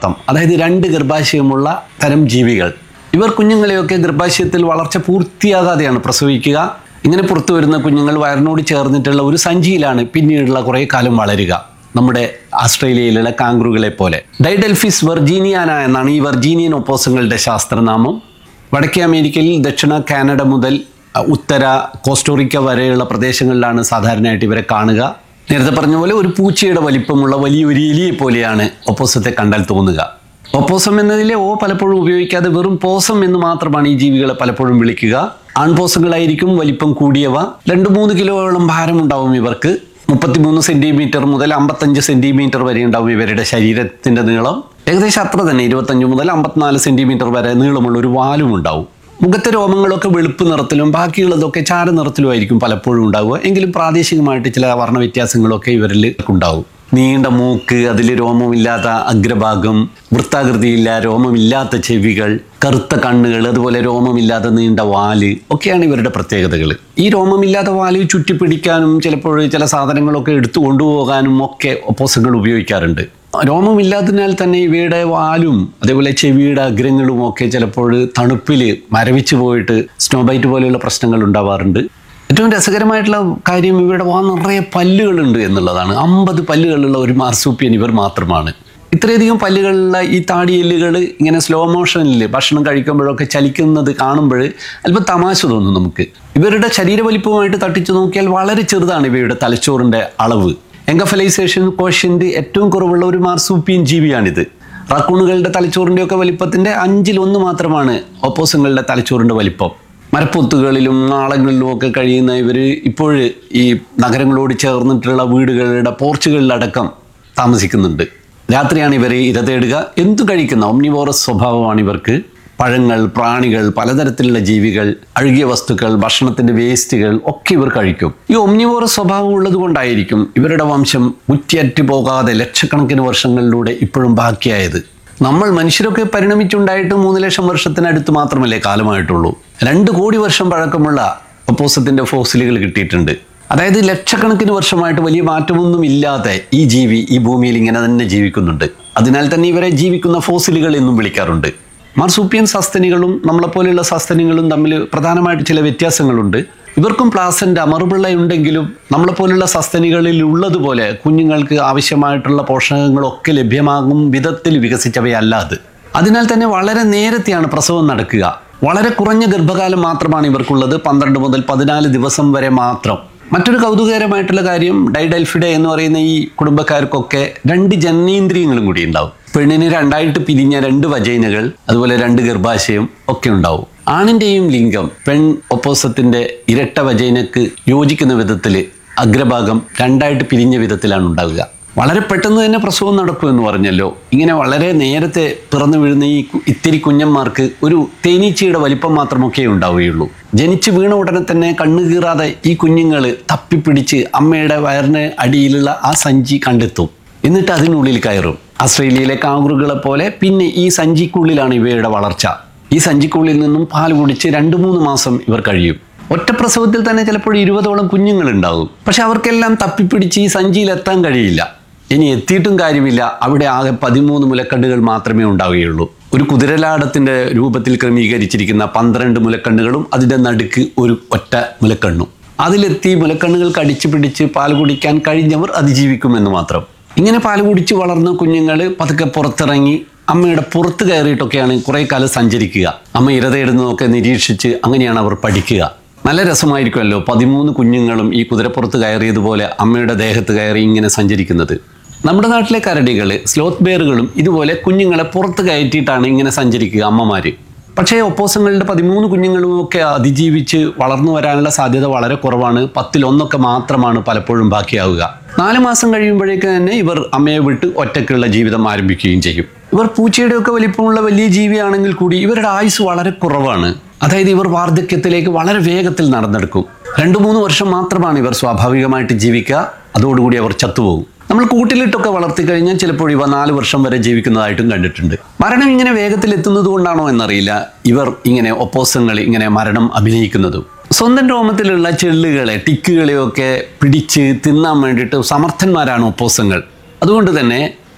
എന്നർത്ഥം അതായത് രണ്ട് ഗർഭാശയമുള്ള തരം ജീവികൾ ഇവർ കുഞ്ഞുങ്ങളെയൊക്കെ ഗർഭാശയത്തിൽ വളർച്ച പൂർത്തിയാകാതെയാണ് പ്രസവിക്കുക ഇങ്ങനെ പുറത്തു വരുന്ന കുഞ്ഞുങ്ങൾ വയറിനോട് ചേർന്നിട്ടുള്ള ഒരു സഞ്ചിയിലാണ് പിന്നീടുള്ള കുറേ കാലം വളരുക നമ്മുടെ ആസ്ട്രേലിയയിലുള്ള കാങ്ക്രുകളെ പോലെ ഡൈഡൽഫിസ് വെർജീനിയാന എന്നാണ് ഈ വെർജീനിയൻ ഒപ്പോസങ്ങളുടെ ശാസ്ത്രനാമം വടക്കേ അമേരിക്കയിൽ ദക്ഷിണ കാനഡ മുതൽ അഹ്, ഉത്തര കോസ്റ്റോറിക്ക വരെയുള്ള പ്രദേശങ്ങളിലാണ് സാധാരണയായിട്ട് ഇവരെ കാണുക നേരത്തെ പറഞ്ഞ പോലെ ഒരു പൂച്ചയുടെ വലിപ്പമുള്ള വലിയൊരു എലിയെ പോലെയാണ് ഒപ്പോസത്തെ കണ്ടാൽ തോന്നുക ഒപ്പോസം എന്നതിലെ ഓ പലപ്പോഴും ഉപയോഗിക്കാതെ വെറും പോസം എന്ന് മാത്രമാണ് ഈ ജീവികളെ പലപ്പോഴും വിളിക്കുക ആൺപോസങ്ങളായിരിക്കും വലിപ്പം കൂടിയവ രണ്ട് മൂന്ന് കിലോയോളം ഭാരമുണ്ടാവും ഇവർക്ക് മുപ്പത്തിമൂന്ന് സെന്റിമീറ്റർ മുതൽ അമ്പത്തഞ്ച് സെന്റിമീറ്റർ വരെ ഉണ്ടാവും ഇവരുടെ ശരീരത്തിന്റെ നീളം ഏകദേശം അത്ര തന്നെ ഇരുപത്തഞ്ച് മുതൽ അമ്പത്തിനാല് സെന്റിമീറ്റർ വരെ നീളമുള്ള ഒരു വാലും ഉണ്ടാവും മുഖത്തെ രോമങ്ങളൊക്കെ വെളുപ്പ് നിറത്തിലും ബാക്കിയുള്ളതൊക്കെ ചാര നിറത്തിലും ആയിരിക്കും പലപ്പോഴും ഉണ്ടാവുക എങ്കിലും പ്രാദേശികമായിട്ട് ചില വർണ്ണ വ്യത്യാസങ്ങളൊക്കെ ഇവരിൽ ഉണ്ടാവും നീണ്ട മൂക്ക് അതിൽ രോമമില്ലാത്ത അഗ്രഭാഗം വൃത്താകൃതിയില്ല രോമമില്ലാത്ത ചെവികൾ കറുത്ത കണ്ണുകൾ അതുപോലെ രോമമില്ലാത്ത നീണ്ട വാല് ഒക്കെയാണ് ഇവരുടെ പ്രത്യേകതകൾ ഈ രോമമില്ലാത്ത വാല് ചുറ്റിപ്പിടിക്കാനും ചിലപ്പോൾ ചില സാധനങ്ങളൊക്കെ എടുത്തു കൊണ്ടുപോകാനും ഒക്കെ ഒപ്പോസങ്ങൾ ഉപയോഗിക്കാറുണ്ട് രോമമില്ലാത്തതിനാൽ തന്നെ ഇവയുടെ വാലും അതേപോലെ ചെവിയുടെ അഗ്രങ്ങളും ഒക്കെ ചിലപ്പോൾ തണുപ്പിൽ മരവിച്ചു പോയിട്ട് സ്നോബൈറ്റ് പോലെയുള്ള പ്രശ്നങ്ങൾ ഉണ്ടാവാറുണ്ട് ഏറ്റവും രസകരമായിട്ടുള്ള കാര്യം ഇവരുടെ വാ നിറയെ പല്ലുകളുണ്ട് എന്നുള്ളതാണ് അമ്പത് പല്ലുകളുള്ള ഒരു മാർസൂപ്പിയൻ ഇവർ മാത്രമാണ് ഇത്രയധികം പല്ലുകളുള്ള ഈ താടിയെല്ലുകൾ ഇങ്ങനെ സ്ലോ മോഷനിൽ ഭക്ഷണം കഴിക്കുമ്പോഴൊക്കെ ചലിക്കുന്നത് കാണുമ്പോൾ അല്പം തമാശ തോന്നും നമുക്ക് ഇവരുടെ ശരീരവലിപ്പവുമായിട്ട് തട്ടിച്ചു നോക്കിയാൽ വളരെ ചെറുതാണ് ഇവയുടെ തലച്ചോറിൻ്റെ അളവ് എങ്കഫലൈസേഷൻ കോഷ്യൻ്റ് ഏറ്റവും കുറവുള്ള ഒരു മാർസൂപ്പിയൻ ജീവിയാണിത് റക്കൂണുകളുടെ തലച്ചോറിൻ്റെയൊക്കെ വലിപ്പത്തിൻ്റെ അഞ്ചിലൊന്ന് മാത്രമാണ് ഒപ്പോസങ്ങളുടെ തലച്ചോറിൻ്റെ വലിപ്പം മരപ്പൊത്തുകളിലും നാളങ്ങളിലും ഒക്കെ കഴിയുന്ന ഇവർ ഇപ്പോൾ ഈ നഗരങ്ങളോട് ചേർന്നിട്ടുള്ള വീടുകളുടെ പോർച്ചുകളിലടക്കം താമസിക്കുന്നുണ്ട് രാത്രിയാണ് ഇവർ ഇര തേടുക എന്തു കഴിക്കുന്ന ഒമ്നിവോറസ് സ്വഭാവമാണ് ഇവർക്ക് പഴങ്ങൾ പ്രാണികൾ പലതരത്തിലുള്ള ജീവികൾ അഴുകിയ വസ്തുക്കൾ ഭക്ഷണത്തിന്റെ വേസ്റ്റുകൾ ഒക്കെ ഇവർ കഴിക്കും ഈ ഒമ്നിവോറസ് സ്വഭാവം ഉള്ളത് കൊണ്ടായിരിക്കും ഇവരുടെ വംശം മുറ്റിയറ്റ് പോകാതെ ലക്ഷക്കണക്കിന് വർഷങ്ങളിലൂടെ ഇപ്പോഴും ബാക്കിയായത് നമ്മൾ മനുഷ്യരൊക്കെ പരിണമിച്ചുണ്ടായിട്ട് മൂന്ന് ലക്ഷം വർഷത്തിനടുത്ത് മാത്രമല്ലേ കാലമായിട്ടുള്ളൂ രണ്ട് കോടി വർഷം പഴക്കമുള്ള ഒപ്പോസത്തിന്റെ ഫോസിലുകൾ കിട്ടിയിട്ടുണ്ട് അതായത് ലക്ഷക്കണക്കിന് വർഷമായിട്ട് വലിയ മാറ്റമൊന്നും ഇല്ലാതെ ഈ ജീവി ഈ ഭൂമിയിൽ ഇങ്ങനെ തന്നെ ജീവിക്കുന്നുണ്ട് അതിനാൽ തന്നെ ഇവരെ ജീവിക്കുന്ന ഫോസിലുകൾ എന്നും വിളിക്കാറുണ്ട് മാർസൂപ്പിയൻ സസ്തനികളും നമ്മളെപ്പോലെയുള്ള സസ്തനികളും തമ്മിൽ പ്രധാനമായിട്ട് ചില വ്യത്യാസങ്ങളുണ്ട് ഇവർക്കും പ്ലാസൻ്റ് മറുപിള്ളയുണ്ടെങ്കിലും നമ്മളെപ്പോലുള്ള സസ്തനികളിൽ ഉള്ളതുപോലെ കുഞ്ഞുങ്ങൾക്ക് ആവശ്യമായിട്ടുള്ള പോഷകങ്ങളൊക്കെ ലഭ്യമാകും വിധത്തിൽ വികസിച്ചവയല്ല അത് അതിനാൽ തന്നെ വളരെ നേരത്തെയാണ് പ്രസവം നടക്കുക വളരെ കുറഞ്ഞ ഗർഭകാലം മാത്രമാണ് ഇവർക്കുള്ളത് പന്ത്രണ്ട് മുതൽ പതിനാല് ദിവസം വരെ മാത്രം മറ്റൊരു കൗതുകകരമായിട്ടുള്ള കാര്യം ഡൈഡൽഫിഡ എന്ന് പറയുന്ന ഈ കുടുംബക്കാർക്കൊക്കെ രണ്ട് ജനനേന്ദ്രിയങ്ങളും കൂടി ഉണ്ടാവും പെണ്ണിന് രണ്ടായിട്ട് പിരിഞ്ഞ രണ്ട് വജൈനകൾ അതുപോലെ രണ്ട് ഗർഭാശയം ഒക്കെ ഉണ്ടാവും ആണിൻ്റെയും ലിംഗം പെൺ ഒപ്പോസത്തിന്റെ ഇരട്ട വജൈനക്ക് യോജിക്കുന്ന വിധത്തിൽ അഗ്രഭാഗം രണ്ടായിട്ട് പിരിഞ്ഞ വിധത്തിലാണ് ഉണ്ടാവുക വളരെ പെട്ടെന്ന് തന്നെ പ്രസവം നടക്കും എന്ന് പറഞ്ഞല്ലോ ഇങ്ങനെ വളരെ നേരത്തെ പിറന്നു വീഴുന്ന ഈ കു- ഇത്തിരി കുഞ്ഞന്മാർക്ക് ഒരു തേനീച്ചയുടെ വലിപ്പം മാത്രമൊക്കെ ഉണ്ടാവുകയുള്ളൂ ജനിച്ചു വീണ ഉടനെ തന്നെ കണ്ണു കീറാതെ ഈ കുഞ്ഞുങ്ങൾ തപ്പിപ്പിടിച്ച് അമ്മയുടെ വയറിന് അടിയിലുള്ള ആ സഞ്ചി കണ്ടെത്തും എന്നിട്ട് അതിനുള്ളിൽ കയറും ആസ്ട്രേലിയയിലെ കാങ്കുറുകളെ പോലെ പിന്നെ ഈ സഞ്ചിക്കുള്ളിലാണ് ഇവയുടെ വളർച്ച ഈ സഞ്ചിക്കുള്ളിൽ നിന്നും പാൽ കുടിച്ച് രണ്ട് മൂന്ന് മാസം ഇവർ കഴിയും ഒറ്റ പ്രസവത്തിൽ തന്നെ ചിലപ്പോൾ ഇരുപതോളം കുഞ്ഞുങ്ങൾ ഉണ്ടാകും പക്ഷെ അവർക്കെല്ലാം തപ്പിപ്പിടിച്ച് ഈ സഞ്ചിയിൽ എത്താൻ കഴിയില്ല ഇനി എത്തിയിട്ടും കാര്യമില്ല അവിടെ ആകെ പതിമൂന്ന് മുലക്കണ്ണുകൾ മാത്രമേ ഉണ്ടാവുകയുള്ളൂ ഒരു കുതിരലാടത്തിന്റെ രൂപത്തിൽ ക്രമീകരിച്ചിരിക്കുന്ന പന്ത്രണ്ട് മുലക്കണ്ണുകളും അതിന്റെ നടുക്ക് ഒരു ഒറ്റ മുലക്കണ്ണും അതിലെത്തി മുലക്കണ്ണുകൾക്ക് അടിച്ചു പിടിച്ച് പാൽ കുടിക്കാൻ കഴിഞ്ഞവർ അതിജീവിക്കുമെന്ന് മാത്രം ഇങ്ങനെ പാൽ കുടിച്ച് വളർന്ന കുഞ്ഞുങ്ങൾ പതുക്കെ പുറത്തിറങ്ങി അമ്മയുടെ പുറത്ത് കയറിയിട്ടൊക്കെയാണ് കുറേ കാലം സഞ്ചരിക്കുക അമ്മ ഇര തേടുന്നതൊക്കെ നിരീക്ഷിച്ച് അങ്ങനെയാണ് അവർ പഠിക്കുക നല്ല രസമായിരിക്കുമല്ലോ പതിമൂന്ന് കുഞ്ഞുങ്ങളും ഈ കുതിരപ്പുറത്ത് കയറിയതുപോലെ അമ്മയുടെ ദേഹത്ത് കയറി ഇങ്ങനെ സഞ്ചരിക്കുന്നത് നമ്മുടെ നാട്ടിലെ കരടികൾ സ്ലോത്ത് ബെയറുകളും ഇതുപോലെ കുഞ്ഞുങ്ങളെ പുറത്ത് കയറ്റിയിട്ടാണ് ഇങ്ങനെ സഞ്ചരിക്കുക അമ്മമാര് പക്ഷേ ഒപ്പോസങ്ങളുടെ പതിമൂന്ന് കുഞ്ഞുങ്ങളും ഒക്കെ അതിജീവിച്ച് വളർന്നു വരാനുള്ള സാധ്യത വളരെ കുറവാണ് പത്തിലൊന്നൊക്കെ മാത്രമാണ് പലപ്പോഴും ബാക്കിയാവുക നാല് മാസം കഴിയുമ്പോഴേക്ക് തന്നെ ഇവർ അമ്മയെ വിട്ട് ഒറ്റയ്ക്കുള്ള ജീവിതം ആരംഭിക്കുകയും ചെയ്യും ഇവർ പൂച്ചയുടെ ഒക്കെ വലിപ്പമുള്ള വലിയ ജീവിയാണെങ്കിൽ കൂടി ഇവരുടെ ആയുസ് വളരെ കുറവാണ് അതായത് ഇവർ വാർദ്ധക്യത്തിലേക്ക് വളരെ വേഗത്തിൽ നടന്നെടുക്കും രണ്ടു മൂന്ന് വർഷം മാത്രമാണ് ഇവർ സ്വാഭാവികമായിട്ട് ജീവിക്കുക അതോടുകൂടി അവർ ചത്തുപോകും നമ്മൾ കൂട്ടിലിട്ടൊക്കെ വളർത്തി കഴിഞ്ഞാൽ ചിലപ്പോൾ ഇവ നാല് വർഷം വരെ ജീവിക്കുന്നതായിട്ടും കണ്ടിട്ടുണ്ട് മരണം ഇങ്ങനെ വേഗത്തിൽ എത്തുന്നത് കൊണ്ടാണോ എന്നറിയില്ല ഇവർ ഇങ്ങനെ ഒപ്പോസങ്ങൾ ഇങ്ങനെ മരണം അഭിനയിക്കുന്നതും സ്വന്തം രോമത്തിലുള്ള ചെള്ളുകളെ ടിക്കുകളെയൊക്കെ പിടിച്ച് തിന്നാൻ വേണ്ടിയിട്ട് സമർത്ഥന്മാരാണ് ഒപ്പോസങ്ങൾ അതുകൊണ്ട് തന്നെ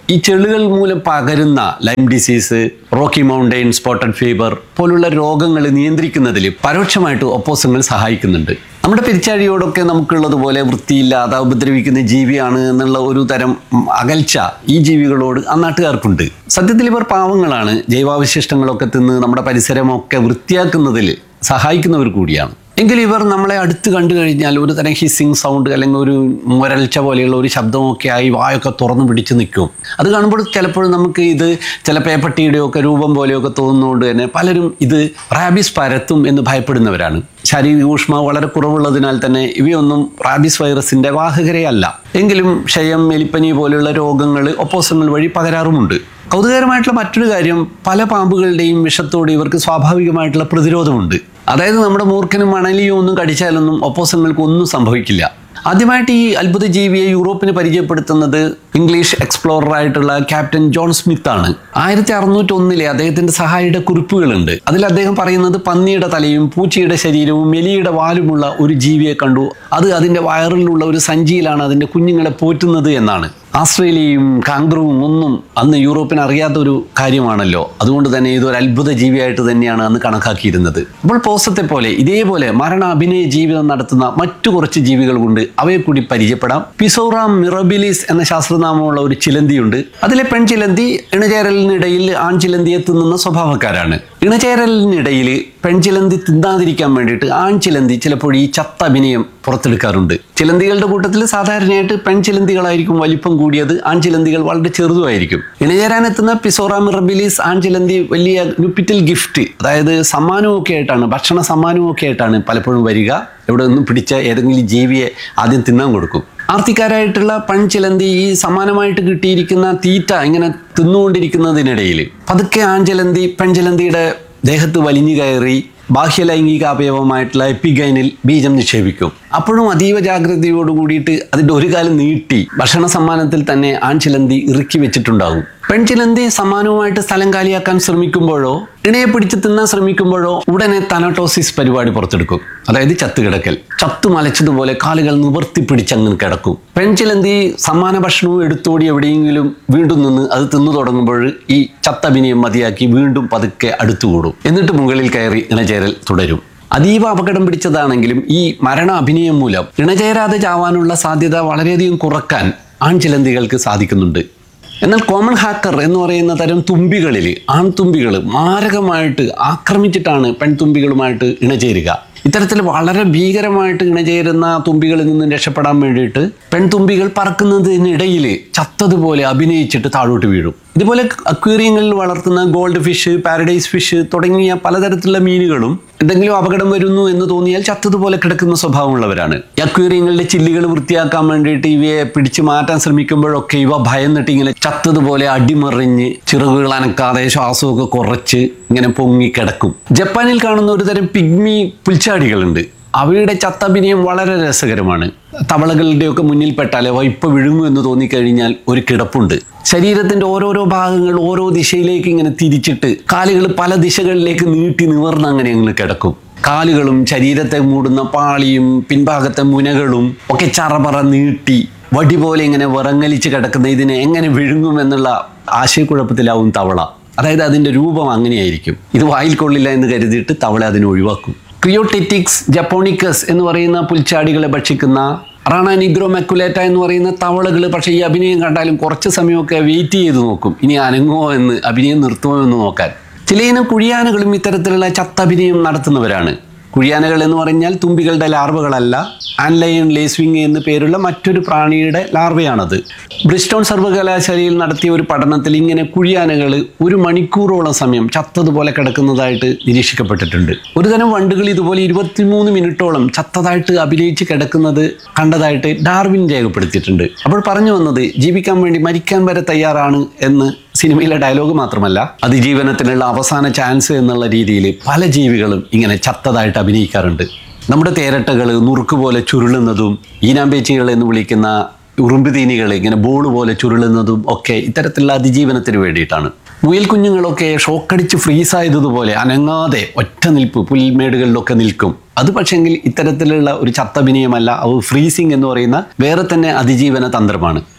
ഈ ചെളുകൾ മൂലം പകരുന്ന Lyme disease Rocky Mountain spotted fever പോലുള്ള രോഗങ്ങൾ നിയന്ത്രിക്കുന്നതിൽ പരോക്ഷമായിട്ട് ഒപ്പോസങ്ങൾ സഹായിക്കുന്നുണ്ട് നമ്മുടെ പെരിച്ചാഴിയോടൊക്കെ നമുക്കുള്ളതുപോലെ വൃത്തിയില്ലാതെ ഉപദ്രവിക്കുന്ന ജീവിയാണ് എന്നുള്ള ഒരു തരം ഉം, അകൽച്ച ഈ ജീവികളോട് ആ നാട്ടുകാർക്കുണ്ട് സത്യത്തിൽ ഇവർ പാവങ്ങളാണ് ജൈവാവശിഷ്ടങ്ങളൊക്കെ തിന്ന് നമ്മുടെ പരിസരമൊക്കെ വൃത്തിയാക്കുന്നതിൽ സഹായിക്കുന്നവർ കൂടിയാണ് എങ്കിലും ഇവർ നമ്മളെ അടുത്ത് കണ്ടു കഴിഞ്ഞാൽ ഒരു തരം ഹിസ്സിങ് സൗണ്ട് അല്ലെങ്കിൽ ഒരു മുരൾച്ച പോലെയുള്ള ഒരു ശബ്ദമൊക്കെ ആയി വായൊക്കെ തുറന്നു പിടിച്ച് നിൽക്കും അത് കാണുമ്പോൾ ചിലപ്പോൾ നമുക്ക് ഇത് ചില പേപ്പട്ടിയുടെയൊക്കെ രൂപം പോലെയൊക്കെ തോന്നുന്നതുകൊണ്ട് തന്നെ പലരും ഇത് റാബിസ് പരത്തും എന്ന് ഭയപ്പെടുന്നവരാണ് ശാരീരിക ഊഷ്മാവ് വളരെ കുറവുള്ളതിനാൽ തന്നെ ഇവയൊന്നും റാബിസ് വൈറസിന്റെ വാഹകരേ അല്ല എങ്കിലും ക്ഷയം എലിപ്പനി പോലെയുള്ള രോഗങ്ങൾ ഒപ്പോസങ്ങൾ വഴി പകരാറുമുണ്ട് കൗതുകകരമായിട്ടുള്ള മറ്റൊരു കാര്യം പല പാമ്പുകളുടെയും വിഷത്തോട് ഇവർക്ക് സ്വാഭാവികമായിട്ടുള്ള പ്രതിരോധമുണ്ട് അതായത് നമ്മുടെ മൂർഖനും മണലിയോ ഒന്നും കടിച്ചാലൊന്നും ഒപ്പോസങ്ങൾക്ക് ഒന്നും സംഭവിക്കില്ല ആദ്യമായിട്ട് ഈ അത്ഭുത ജീവിയെ യൂറോപ്പിന് പരിചയപ്പെടുത്തുന്നത് ഇംഗ്ലീഷ് എക്സ്പ്ലോറർ ആയിട്ടുള്ള ക്യാപ്റ്റൻ ജോൺ സ്മിത്ത് ആണ് ആയിരത്തി അറുന്നൂറ്റി ഒന്നിലെ അദ്ദേഹത്തിന്റെ സഹായിയുടെ കുറിപ്പുകളുണ്ട് അതിൽ അദ്ദേഹം പറയുന്നത് പന്നിയുടെ തലയും പൂച്ചയുടെ ശരീരവും എലിയുടെ വാലുമുള്ള ഒരു ജീവിയെ കണ്ടു അത് അതിന്റെ വയറിലുള്ള ഒരു സഞ്ചിയിലാണ് അതിന്റെ കുഞ്ഞുങ്ങളെ പോറ്റുന്നത് എന്നാണ് ആസ്ട്രേലിയയും കാങ്ക്രുവും ഒന്നും അന്ന് യൂറോപ്പിന് അറിയാത്ത ഒരു കാര്യമാണല്ലോ അതുകൊണ്ട് തന്നെ ഇതൊരു അത്ഭുത ജീവിയായിട്ട് തന്നെയാണ് അന്ന് കണക്കാക്കിയിരുന്നത് അപ്പോൾ പോസത്തെ പോലെ ഇതേപോലെ മരണ അഭിനയ ജീവിതം നടത്തുന്ന മറ്റു കുറച്ച് ജീവികൾ കൊണ്ട് അവയെ കൂടി പരിചയപ്പെടാം പിസോറാം മിറബിലിസ് എന്ന ശാസ്ത്രനാമമുള്ള ഒരു ചിലന്തിയുണ്ട് അതിലെ പെൺചിലന്തി ഇണചേരലിനിടയിൽ ആൺചിലന്തിയെ തിന്നുന്ന സ്വഭാവക്കാരാണ് ഇണചേരലിനിടയിൽ പെൺചിലന്തി തിന്നാതിരിക്കാൻ വേണ്ടിയിട്ട് ആൺചിലന്തി ചിലപ്പോൾ ഈ ചത്ത അഭിനയം പുറത്തെടുക്കാറുണ്ട് ചിലന്തികളുടെ കൂട്ടത്തിൽ സാധാരണയായിട്ട് പെൺചിലന്തികളായിരിക്കും വലിപ്പം കൂടിയത് ആൺചിലന്തികൾ വളരെ ചെറുതുമായിരിക്കും ഇണചേരാനെത്തുന്ന പിസോറ മിറബിലിസ് ആൺചിലന്തി വലിയ നുപ്പിറ്റൽ ഗിഫ്റ്റ് അതായത് സമ്മാനമൊക്കെ ആയിട്ടാണ് ഭക്ഷണ സമ്മാനമൊക്കെ ആയിട്ടാണ് പലപ്പോഴും വരിക എവിടെ നിന്നും പിടിച്ച ഏതെങ്കിലും ജീവിയെ ആദ്യം തിന്നാൻ കൊടുക്കും ആർത്തിക്കാരായിട്ടുള്ള പൺചിലന്തി ഈ സമാനമായിട്ട് കിട്ടിയിരിക്കുന്ന തീറ്റ ഇങ്ങനെ തിന്നുകൊണ്ടിരിക്കുന്നതിനിടയിൽ പതുക്കെ ആൺചിലന്തി പെൺചിലന്തിയുടെ ദേഹത്ത് വലിഞ്ഞു കയറി ബാഹ്യലൈംഗിക അവയവമായിട്ടുള്ള എപ്പിഗൈനിൽ ബീജം നിക്ഷേപിക്കും അപ്പോഴും അതീവ ജാഗ്രതയോട് കൂടിയിട്ട് അതിൻ്റെ ഒരു കാലം നീട്ടി ഭക്ഷണ സമ്മാനത്തിൽ തന്നെ ആൺചിലന്തി ഇറുക്കി വെച്ചിട്ടുണ്ടാകും പെൺചിലന്തി സമ്മാനവുമായിട്ട് സ്ഥലം കാലിയാക്കാൻ ശ്രമിക്കുമ്പോഴോ ഇണയെ പിടിച്ച് തിന്നാൻ ശ്രമിക്കുമ്പോഴോ ഉടനെ തനട്ടോസിസ് പരിപാടി പുറത്തെടുക്കും അതായത് ചത്തുകിടക്കൽ ചത്തു മലച്ചതുപോലെ കാലുകൾ നിവർത്തി പിടിച്ചങ്ങ് കിടക്കും പെൺചിലന്തി സമ്മാന ഭക്ഷണവും എടുത്തോടി എവിടെയെങ്കിലും വീണ്ടും നിന്ന് അത് തിന്നു തുടങ്ങുമ്പോൾ ഈ ചത്തഭിനയം മതിയാക്കി വീണ്ടും പതുക്കെ അടുത്തുകൂടും എന്നിട്ട് മുകളിൽ കയറി ഇണചേരൽ തുടരും അതീവ അപകടം പിടിച്ചതാണെങ്കിലും ഈ മരണ അഭിനയം മൂലം ഇണചേരാതെ ചാവാനുള്ള സാധ്യത വളരെയധികം കുറക്കാൻ ആൺചിലന്തികൾക്ക് സാധിക്കുന്നുണ്ട് എന്നാൽ കോമൺ ഹാക്കർ എന്ന് പറയുന്ന തരം തുമ്പികളിൽ ആൺതുമ്പികൾ മാരകമായിട്ട് ആക്രമിച്ചിട്ടാണ് പെൺതുമ്പികളുമായിട്ട് ഇണചേരുക ഇത്തരത്തിൽ വളരെ ഭീകരമായിട്ട് ഇണചേരുന്ന തുമ്പികളിൽ നിന്നും രക്ഷപ്പെടാൻ വേണ്ടിയിട്ട് പെൺതുമ്പികൾ പറക്കുന്നതിനിടയിൽ ചത്തതുപോലെ അഭിനയിച്ചിട്ട് താഴോട്ട് വീഴും ഇതുപോലെ അക്വേറിയങ്ങളിൽ വളർത്തുന്ന ഗോൾഡ് ഫിഷ് പാരഡൈസ് ഫിഷ് തുടങ്ങിയ പലതരത്തിലുള്ള മീനുകളും എന്തെങ്കിലും അപകടം വരുന്നു എന്ന് തോന്നിയാൽ ചത്തതുപോലെ കിടക്കുന്ന സ്വഭാവമുള്ളവരാണ് ഈ അക്വേറിയങ്ങളുടെ ചില്ലുകൾ വൃത്തിയാക്കാൻ വേണ്ടിയിട്ട് ഇവയെ പിടിച്ചു മാറ്റാൻ ശ്രമിക്കുമ്പോഴൊക്കെ ഇവ ഭയന്നിട്ട് ഇങ്ങനെ ചത്തതുപോലെ അടിമറിഞ്ഞ് ചിറകുകൾ അനക്കാതെ ശ്വാസമൊക്കെ കുറച്ച് ഇങ്ങനെ പൊങ്ങി കിടക്കും ജപ്പാനിൽ കാണുന്ന ഒരു തരം പിഗ്മി പുൽച്ചാടികളുണ്ട് അവയുടെ ചത്തഭിനയം വളരെ രസകരമാണ് തവളകളുടെയൊക്കെ മുന്നിൽപ്പെട്ടാൽ വൈപ്പ വിഴുങ്ങു എന്ന് തോന്നിക്കഴിഞ്ഞാൽ ഒരു കിടപ്പുണ്ട് ശരീരത്തിന്റെ ഓരോരോ ഭാഗങ്ങൾ ഓരോ ദിശയിലേക്ക് ഇങ്ങനെ തിരിച്ചിട്ട് കാലുകൾ പല ദിശകളിലേക്ക് നീട്ടി നിവർന്ന് അങ്ങനെ അങ്ങ് കിടക്കും കാലുകളും ശരീരത്തെ മൂടുന്ന പാളിയും പിൻഭാഗത്തെ മുനകളും ഒക്കെ ചറപറ നീട്ടി വടി പോലെ ഇങ്ങനെ വിറങ്ങലിച്ച് കിടക്കുന്ന ഇതിനെ എങ്ങനെ വിഴുങ്ങും എന്നുള്ള ആശയക്കുഴപ്പത്തിലാവും തവള അതായത് അതിൻ്റെ രൂപം അങ്ങനെയായിരിക്കും ഇത് വായിൽ കൊള്ളില്ല എന്ന് കരുതിയിട്ട് തവള അതിനെ ഒഴിവാക്കും ക്രിയോട്ടിറ്റിക്സ് ജപ്പോണിക്കസ് എന്ന് പറയുന്ന പുൽച്ചാടികളെ ഭക്ഷിക്കുന്ന റാണ നിഗ്രോ മെക്കുലേറ്റ എന്ന് പറയുന്ന തവളകൾ പക്ഷേ ഈ അഭിനയം കണ്ടാലും കുറച്ച് സമയമൊക്കെ വെയിറ്റ് ചെയ്ത് നോക്കും ഇനി അനങ്ങോ എന്ന് അഭിനയം നിർത്തുമോ എന്ന് നോക്കാൻ ചിലയിനം കുഴിയാനകളും ഇത്തരത്തിലുള്ള ചത്തഭിനയം നടത്തുന്നവരാണ് കുഴിയാനകൾ എന്ന് പറഞ്ഞാൽ തുമ്പികളുടെ ലാർവകളല്ല ആൻലയൺ ലേസ്വിങ് എന്ന് പേരുള്ള മറ്റൊരു പ്രാണിയുടെ ലാർവയാണത് ബ്രിസ്റ്റോൺ സർവകലാശാലയിൽ നടത്തിയ ഒരു പഠനത്തിൽ ഇങ്ങനെ കുഴിയാനകൾ ഒരു മണിക്കൂറോളം സമയം ചത്തതുപോലെ കിടക്കുന്നതായിട്ട് നിരീക്ഷിക്കപ്പെട്ടിട്ടുണ്ട് ഒരു തരം വണ്ടുകൾ ഇതുപോലെ ഇരുപത്തിമൂന്ന് മിനിറ്റോളം ചത്തതായിട്ട് അഭിനയിച്ച് കിടക്കുന്നത് കണ്ടതായിട്ട് ഡാർവിൻ രേഖപ്പെടുത്തിയിട്ടുണ്ട് അപ്പോൾ പറഞ്ഞു വന്നത് ജീവിക്കാൻ വേണ്ടി മരിക്കാൻ വരെ തയ്യാറാണ് എന്ന് സിനിമയിലെ ഡയലോഗ് മാത്രമല്ല അതിജീവനത്തിനുള്ള അവസാന ചാൻസ് എന്നുള്ള രീതിയിൽ പല ജീവികളും ഇങ്ങനെ ചത്തതായിട്ട് അഭിനയിക്കാറുണ്ട് നമ്മുടെ തേരട്ടകൾ നുറുക്ക് പോലെ ചുരുളുന്നതും ഈനാമ്പേച്ചികൾ എന്ന് വിളിക്കുന്ന ഉറുമ്പുതീനികൾ ഇങ്ങനെ ബോൾ പോലെ ചുരുളുന്നതും ഒക്കെ ഇത്തരത്തിലുള്ള അതിജീവനത്തിന് വേണ്ടിയിട്ടാണ് മുയൽ കുഞ്ഞുങ്ങളൊക്കെ ഷോക്കടിച്ച് ഫ്രീസായതുപോലെ അനങ്ങാതെ ഒറ്റ നിൽപ്പ് പുൽമേടുകളിലൊക്കെ നിൽക്കും അത് പക്ഷെങ്കിൽ ഇത്തരത്തിലുള്ള ഒരു ചത്തഭിനയമല്ല അത് ഫ്രീസിങ് എന്ന് പറയുന്ന വേറെ തന്നെ അതിജീവന തന്ത്രമാണ്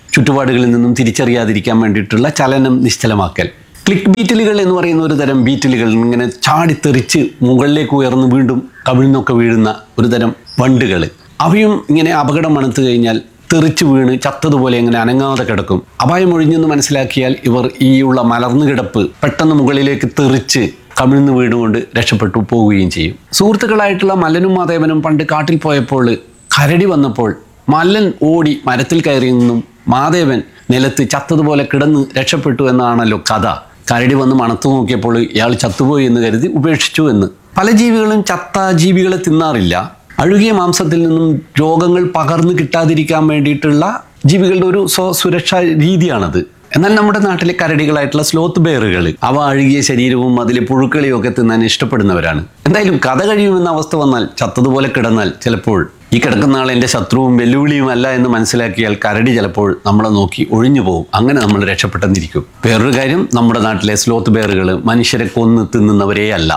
ചുറ്റുപാടുകളിൽ നിന്നും തിരിച്ചറിയാതിരിക്കാൻ വേണ്ടിയിട്ടുള്ള ചലനം നിശ്ചലമാക്കൽ ക്ലിക്ക് ബീറ്റിലുകൾ എന്ന് പറയുന്ന ഒരു തരം ബീറ്റിലുകൾ ഇങ്ങനെ ചാടിത്തെറിച്ച് മുകളിലേക്ക് ഉയർന്ന് വീണ്ടും കവിഴ്ന്നൊക്കെ വീഴുന്ന ഒരു തരം വണ്ടുകൾ അവയും ഇങ്ങനെ അപകടം മണത്ത് കഴിഞ്ഞാൽ തെറിച്ച് വീണ് ചത്തതുപോലെ ഇങ്ങനെ അനങ്ങാതെ കിടക്കും അപായം ഒഴിഞ്ഞെന്ന് മനസ്സിലാക്കിയാൽ ഇവർ ഈ ഉള്ള മലർന്നു കിടപ്പ് പെട്ടെന്ന് മുകളിലേക്ക് തെറിച്ച് കമിഴ്ന്ന് വീടുകൊണ്ട് രക്ഷപ്പെട്ടു പോവുകയും ചെയ്യും സുഹൃത്തുക്കളായിട്ടുള്ള മല്ലനും മാധേവനും പണ്ട് കാട്ടിൽ പോയപ്പോൾ കരടി വന്നപ്പോൾ മല്ലൻ ഓടി മരത്തിൽ കയറി നിന്നും മാധേവൻ നിലത്ത് ചത്തതുപോലെ കിടന്ന് രക്ഷപ്പെട്ടു എന്നാണല്ലോ കഥ കരടി വന്ന് മണത്തു നോക്കിയപ്പോൾ ഇയാൾ ചത്തുപോയി എന്ന് കരുതി ഉപേക്ഷിച്ചു എന്ന് പല ജീവികളും ചത്ത ജീവികളെ തിന്നാറില്ല അഴുകിയ മാംസത്തിൽ നിന്നും രോഗങ്ങൾ പകർന്നു കിട്ടാതിരിക്കാൻ വേണ്ടിയിട്ടുള്ള ജീവികളുടെ ഒരു സ്വ സുരക്ഷാ രീതിയാണത് എന്നാൽ നമ്മുടെ നാട്ടിലെ കരടികളായിട്ടുള്ള സ്ലോത്ത് ബെയറുകൾ അവ അഴുകിയ ശരീരവും അതിലെ പുഴുക്കളെയും ഒക്കെ തിന്നാൻ ഇഷ്ടപ്പെടുന്നവരാണ് എന്തായാലും കഥ കഴിയുമെന്ന അവസ്ഥ വന്നാൽ ചത്തതുപോലെ കിടന്നാൽ ചിലപ്പോൾ ഈ കിടക്കുന്ന ആൾ എൻ്റെ ശത്രുവും വെല്ലുവിളിയും അല്ല എന്ന് മനസ്സിലാക്കിയാൽ കരടി ചിലപ്പോൾ നമ്മളെ നോക്കി ഒഴിഞ്ഞു പോകും അങ്ങനെ നമ്മൾ രക്ഷപ്പെട്ടെന്നിരിക്കും വേറൊരു കാര്യം നമ്മുടെ നാട്ടിലെ സ്ലോത്ത് ബെയറുകൾ മനുഷ്യരെ കൊന്ന് തിന്നുന്നവരേ അല്ല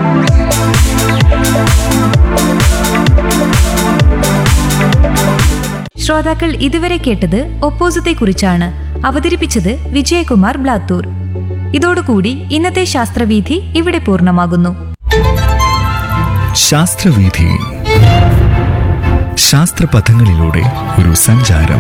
ശ്രോതാക്കൾ ഇതുവരെ കേട്ടത് ഒപ്പോസത്തെക്കുറിച്ചാണ് അവതരിപ്പിച്ചത് വിജയകുമാർ ബ്ലാത്തൂർ ഇതോടുകൂടി ഇന്നത്തെ ശാസ്ത്രവീഥി ഇവിടെ പൂർണ്ണമാകുന്നു ശാസ്ത്രവീഥി ശാസ്ത്രപഥങ്ങളിലൂടെ ഒരു സഞ്ചാരം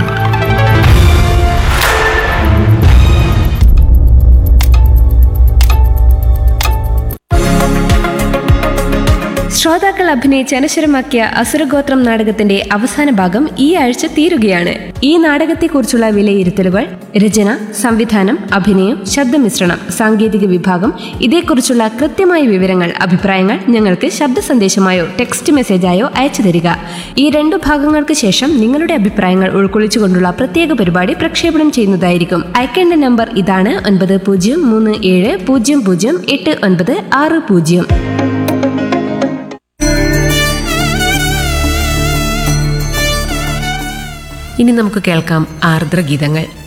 ശ്രോതാക്കൾ അഭിനയിച്ച് അനശ്വരമാക്കിയ അസുരഗോത്രം നാടകത്തിന്റെ അവസാന ഭാഗം ഈ ആഴ്ച തീരുകയാണ് ഈ നാടകത്തെക്കുറിച്ചുള്ള വിലയിരുത്തലുകൾ രചന സംവിധാനം അഭിനയം ശബ്ദമിശ്രണം സാങ്കേതിക വിഭാഗം ഇതേക്കുറിച്ചുള്ള കൃത്യമായ വിവരങ്ങൾ അഭിപ്രായങ്ങൾ ഞങ്ങൾക്ക് ശബ്ദ സന്ദേശമായോ ടെക്സ്റ്റ് മെസ്സേജായോ അയച്ചു തരിക ഈ രണ്ടു ഭാഗങ്ങൾക്ക് ശേഷം നിങ്ങളുടെ അഭിപ്രായങ്ങൾ ഉൾക്കൊള്ളിച്ചുകൊണ്ടുള്ള പ്രത്യേക പരിപാടി പ്രക്ഷേപണം ചെയ്യുന്നതായിരിക്കും അയക്കേണ്ട നമ്പർ ഇതാണ് ഒൻപത് പൂജ്യം മൂന്ന് ഏഴ് പൂജ്യം പൂജ്യം എട്ട് ഒൻപത് ആറ് പൂജ്യം ഇനി നമുക്ക് കേൾക്കാം ആർദ്രഗീതങ്ങൾ